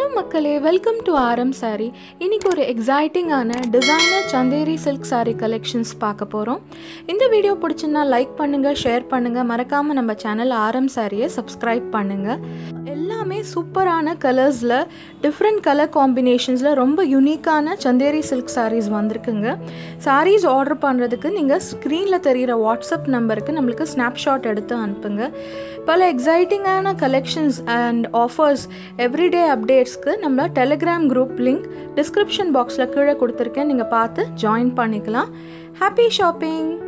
hello மக்களே welcome to ஆரம் சாரி இன்னைக்கு ஒரு எக்ஸைட்டிங்கான designer Chanderi silk saree collections பார்க்க போகிறோம் இந்த வீடியோ பிடிச்சிருந்தா லைக் பண்ணுங்கள் ஷேர் பண்ணுங்கள் மறக்காமல் நம்ம சேனல் ஆரம் சாரியை சப்ஸ்கிரைப் பண்ணுங்கள் எல்லாமே சூப்பரான கலர்ஸில் டிஃப்ரெண்ட் கலர் காம்பினேஷன்ஸில் ரொம்ப யூனிக்கான சந்தேரி சில்க் sarees வந்திருக்குங்க sarees ஆர்டர் பண்ணுறதுக்கு நீங்கள் ஸ்க்ரீனில் தெரிகிற வாட்ஸ்அப் நம்பருக்கு நம்மளுக்கு ஸ்னாப்ஷாட் எடுத்து அனுப்புங்க பல எக்ஸைட்டிங்கான கலெக்ஷன்ஸ் அண்ட் ஆஃபர்ஸ் எவ்ரிடே அப்டேட்ஸ்க்கு நம்ம டெலிகிராம் குரூப் லிங்க் டிஸ்கிரிப்ஷன் பாக்ஸில் கீழே கொடுத்துருக்கேன் நீங்கள் பார்த்து ஜாயின் பண்ணிக்கலாம் ஹாப்பி ஷாப்பிங்